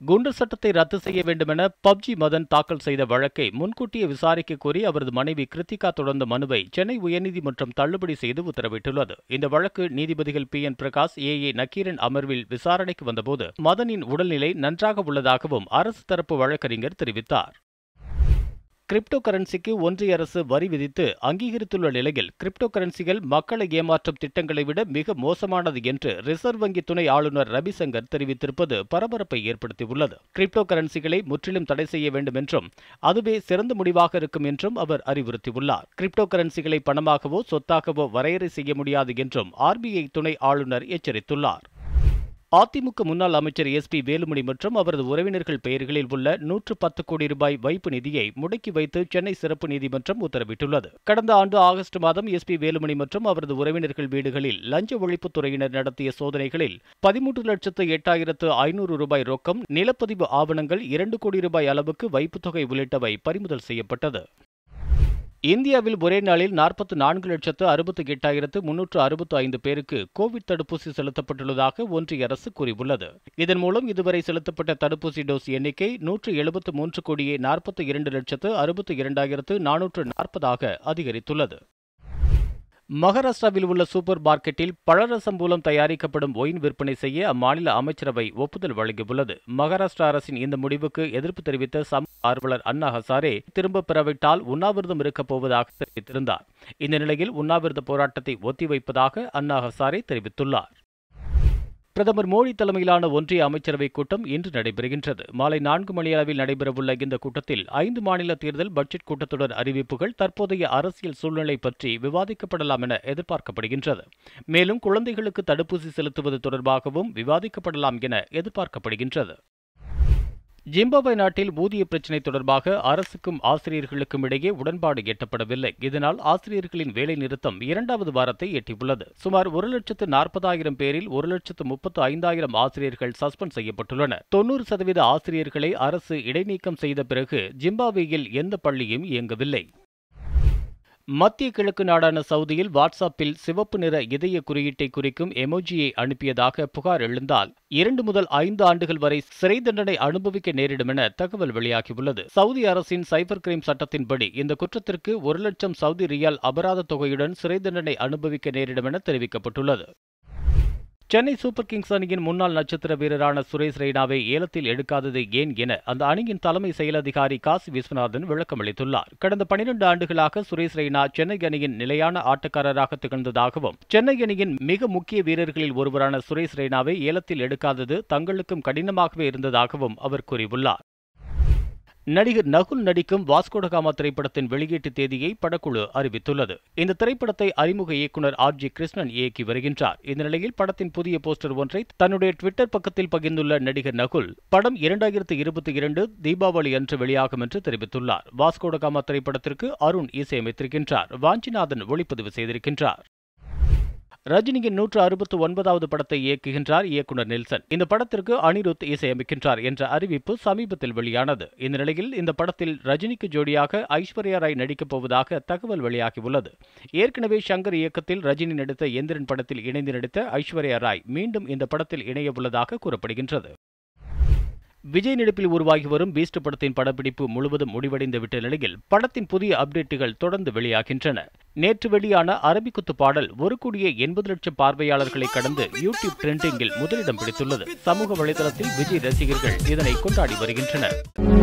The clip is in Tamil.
குண்டர் சட்டத்தை ரத்து செய்ய வேண்டுமென பப்ஜி மதன் தாக்கல் செய்த வழக்கை முன்கூட்டியே விசாரிக்க கோரி அவரது மனைவி கிருத்திகா தொடர்ந்த மனுவை சென்னை உயர்நீதிமன்றம் தள்ளுபடி செய்து உத்தரவிட்டுள்ளது இந்த வழக்கு நீதிபதிகள் P N Prakash A A Nakkeeran அமர்வில் விசாரணைக்கு வந்தபோது மதனின் உடல்நிலை நன்றாக உள்ளதாகவும் அரசு தரப்பு வழக்கறிஞர் தெரிவித்தார் கிரிப்டோ கரன்சிக்கு ஒன்றிய அரசு வரி விதித்து அங்கீகரித்துள்ள நிலையில் கிரிப்டோ கரன்சிகள் மக்களை ஏமாற்றும் திட்டங்களை விட மிக மோசமானது என்று ரிசர்வ் வங்கி துணை ஆளுநர் ரவிசங்கர் தெரிவித்திருப்பது பரபரப்பை ஏற்படுத்தியுள்ளது கிரிப்டோ கரன்சிகளை முற்றிலும் தடை செய்ய வேண்டும் என்றும் அதுவே சிறந்த முடிவாக இருக்கும் என்றும் அவர் அறிவுறுத்தியுள்ளார் கிரிப்டோ கரன்சிகளை பணமாகவோ சொத்தாகவோ வரையறை செய்ய முடியாது என்றும் ஆர்பிஐ துணை ஆளுநர் எச்சரித்துள்ளார் அதிமுக முன்னாள் அமைச்சர் எஸ் பி வேலுமணி மற்றும் அவரது உறவினர்கள் பெயர்களில் உள்ள நூற்று பத்து கோடி ரூபாய் வைப்பு நிதியை முடக்கி வைத்து சென்னை சிறப்பு நீதிமன்றம் உத்தரவிட்டுள்ளது கடந்த ஆண்டு ஆகஸ்ட் மாதம் எஸ் பி வேலுமணி மற்றும் அவரது உறவினர்கள் வீடுகளில் லஞ்ச ஒழிப்புத்துறையினர் நடத்திய சோதனைகளில் பதிமூன்று லட்சத்து எட்டாயிரத்து ஐநூறு ரூபாய் ரொக்கம் நிலப்பதிவு ஆவணங்கள் இரண்டு கோடி ரூபாய் அளவுக்கு வைப்புத் தொகை உள்ளிட்டவை பறிமுதல் செய்யப்பட்டது இந்தியாவில் ஒரே நாளில் நாற்பத்து நான்கு லட்சத்து அறுபத்தி எட்டாயிரத்து முன்னூற்று அறுபத்து ஐந்து பேருக்கு கோவிட் தடுப்பூசி செலுத்தப்பட்டுள்ளதாக ஒன்றிய அரசு கூறியுள்ளது இதன் மூலம் இதுவரை செலுத்தப்பட்ட தடுப்பூசி டோஸ் எண்ணிக்கை நூற்று எழுபத்து மூன்று கோடியே நாற்பத்தி இரண்டு லட்சத்து அறுபத்தி இரண்டாயிரத்து நானூற்று நாற்பதாக அதிகரித்துள்ளது மகாராஷ்டிராவில் உள்ள சூப்பர் மார்க்கெட்டில் பழரசம் மூலம் தயாரிக்கப்படும் ஒயின் விற்பனை செய்ய அம்மாநில அமைச்சரவை ஒப்புதல் வழங்கியுள்ளது மகாராஷ்டிரா அரசின் இந்த முடிவுக்கு எதிர்ப்பு தெரிவித்த சமூக ஆர்வலர் அண்ணா ஹசாரே திரும்ப பெறவிட்டால் உண்ணாவிரதம் இருக்கப் போவதாக தெரிவித்திருந்தார் இந்த நிலையில் உண்ணாவிரத போராட்டத்தை ஒத்திவைப்பதாக அண்ணா ஹசாரே தெரிவித்துள்ளார் பிரதமர் மோடி தலைமையிலான ஒன்றிய அமைச்சரவைக் கூட்டம் இன்று நடைபெறுகின்றது மாலை நான்கு மணி அளவில் நடைபெறவுள்ள இந்த கூட்டத்தில் ஐந்து மாநில தேர்தல் பட்ஜெட் கூட்டத்தொடர் அறிவிப்புகள் தற்போதைய அரசியல் சூழ்நிலை பற்றி விவாதிக்கப்படலாம் என எதிர்பார்க்கப்படுகின்றது மேலும் குழந்தைகளுக்கு தடுப்பூசி செலுத்துவது தொடர்பாகவும் விவாதிக்கப்படலாம் என எதிர்பார்க்கப்படுகின்றது ஜிம்பாப்வே நாட்டில் ஊதிய பிரச்சினை தொடர்பாக அரசுக்கும் ஆசிரியர்களுக்கும் இடையே உடன்பாடு எட்டப்படவில்லை இதனால் ஆசிரியர்களின் வேலை நிறுத்தம் இரண்டாவது வாரத்தை எட்டியுள்ளது சுமார் ஒரு லட்சத்து நாற்பதாயிரம் பேரில் ஒரு லட்சத்து முப்பத்து ஐந்தாயிரம் ஆசிரியர்கள் சஸ்பெண்ட் செய்யப்பட்டுள்ளனர் தொன்னூறு சதவீத ஆசிரியர்களை அரசு இடைநீக்கம் செய்த பிறகு ஜிம்பாப்வேயில் எந்த பள்ளியும் இயங்கவில்லை மத்திய கிழக்கு நாடான சவுதியில் வாட்ஸ்அப்பில் சிவப்பு நிற இதய குறியீட்டை குறிக்கும் எமோஜியை அனுப்பியதாக புகார் எழுந்தால் இரண்டு முதல் ஐந்து ஆண்டுகள் வரை சிறை தண்டனை அனுபவிக்க நேரிடும் என தகவல் வெளியாகியுள்ளது சவுதி அரசின் சைபர் கிரைம் சட்டத்தின்படி இந்த குற்றத்திற்கு ஒரு லட்சம் சவுதி ரியால் அபராத தொகையுடன் சிறை தண்டனை அனுபவிக்க நேரிடும் என தெரிவிக்கப்பட்டுள்ளது சென்னை சூப்பர் கிங்ஸ் அணியின் முன்னாள் நட்சத்திர வீரரான சுரேஷ் ரெய்னாவை ஏலத்தில் எடுக்காதது ஏன் என அந்த அணியின் தலைமை செயல் அதிகாரி காசி விஸ்வநாதன் விளக்கமளித்துள்ளார் கடந்த பனிரெண்டு ஆண்டுகளாக சுரேஷ் ரெய்னா சென்னை அணியின் நிலையான ஆட்டக்காரராக திகழ்ந்ததாகவும் சென்னை அணியின் மிக முக்கிய வீரர்களில் ஒருவரான சுரேஷ் ரெய்னாவை ஏலத்தில் எடுக்காதது தங்களுக்கும் கடினமாகவே இருந்ததாகவும் அவர் கூறியுள்ளார் நடிகர் நகுல் நடிக்கும் வாஸ்கோடகாமா திரைப்படத்தின் வெளியீட்டு தேதியை படக்குழு அறிவித்துள்ளது இந்த திரைப்படத்தை அறிமுக இயக்குநர் ஆர் ஜி கிருஷ்ணன் இயக்கி வருகின்றார் இந்த நிலையில் படத்தின் புதிய போஸ்டர் ஒன்றை தன்னுடைய ட்விட்டர் பக்கத்தில் பகிர்ந்துள்ள நடிகர் நகுல் படம் இரண்டாயிரத்து இருபத்தி இரண்டு தீபாவளி அன்று வெளியாகும் என்று தெரிவித்துள்ளார் வாஸ்கோடகாமா திரைப்படத்திற்கு அருண் இசையமைத்திருக்கின்றார் வாஞ்சிநாதன் ஒளிப்பதிவு செய்திருக்கின்றார் ரஜினியின் நூற்று அறுபத்து ஒன்பதாவது படத்தை இயக்குகின்றார் இயக்குனர் நெல்சன் இந்த படத்திற்கு அனிருத் இசையமைக்கின்றார் என்ற அறிவிப்பு சமீபத்தில் வெளியானது இந்த நிலையில் இந்த படத்தில் ரஜினிக்கு ஜோடியாக ஐஸ்வர்யா ராய் நடிக்கப் போவதாக தகவல் வெளியாகியுள்ளது ஏற்கனவே சங்கர் இயக்கத்தில் ரஜினி நடித்த எந்திரன் படத்தில் இணைந்து நடித்த ஐஸ்வர்யா ராய் மீண்டும் இந்த படத்தில் இணைய உள்ளதாக கூறப்படுகின்றது விஜய் நடிப்பில் உருவாகி வரும் பீஸ்ட் படத்தின் படப்பிடிப்பு முழுவதும் முடிவடைந்து விட்ட நிலையில் படத்தின் புதிய அப்டேட்டுகள் தொடர்ந்து வெளியாகின்றன நேற்று வெளியான அரபிக்குத்து பாடல் ஒரு கோடியே எண்பது லட்சம் பார்வையாளர்களை கடந்து யூடியூப் ட்ரெண்டிங்கில் முதலிடம் பிடித்துள்ளது சமூக வலைதளத்தில் விஜய் ரசிகர்கள் இதனை கொண்டாடி வருகின்றனர்